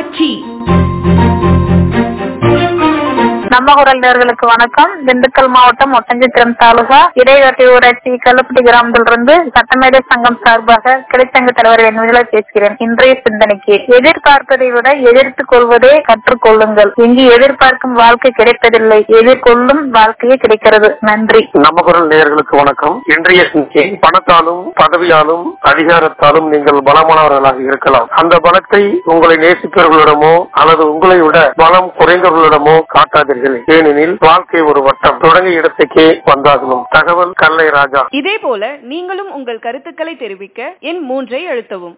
தொலைக்காட்சி நம்ம குரல் நேர்களுக்கு வணக்கம் திண்டுக்கல் மாவட்டம் ஒட்டஞ்சித்திரம் தாலுகா இடைவெட்டி ஊராட்சி கல்லுப்பட்டி கிராமத்திலிருந்து சட்டமேதை சங்கம் சார்பாக கிளைச்சங்க தலைவர் வெண்முதலை பேசுகிறேன் இன்றைய சிந்தனைக்கு எதிர்பார்ப்பதை விட எதிர்த்து கொள்வதே கற்றுக்கொள்ளுங்கள் இங்கு எதிர்பார்க்கும் வாழ்க்கை கிடைப்பதில்லை எதிர்கொள்ளும் வாழ்க்கையே கிடைக்கிறது நன்றி நம்ம குரல் நேயர்களுக்கு வணக்கம் இன்றைய சிந்தனை பணத்தாலும் பதவியாலும் அதிகாரத்தாலும் நீங்கள் பலமானவர்களாக இருக்கலாம் அந்த பலத்தை உங்களை நேசிப்பவர்களிடமோ அல்லது உங்களை விட பலம் குறைந்தவர்களிடமோ காட்டாதீர்கள் ஏனெனில் வாழ்க்கை ஒரு வட்டம் தொடங்கிய இடத்துக்கே வந்தாகணும் தகவல் கல்லை ராஜா இதே போல நீங்களும் உங்கள் கருத்துக்களை தெரிவிக்க எண் மூன்றை அழுத்தவும்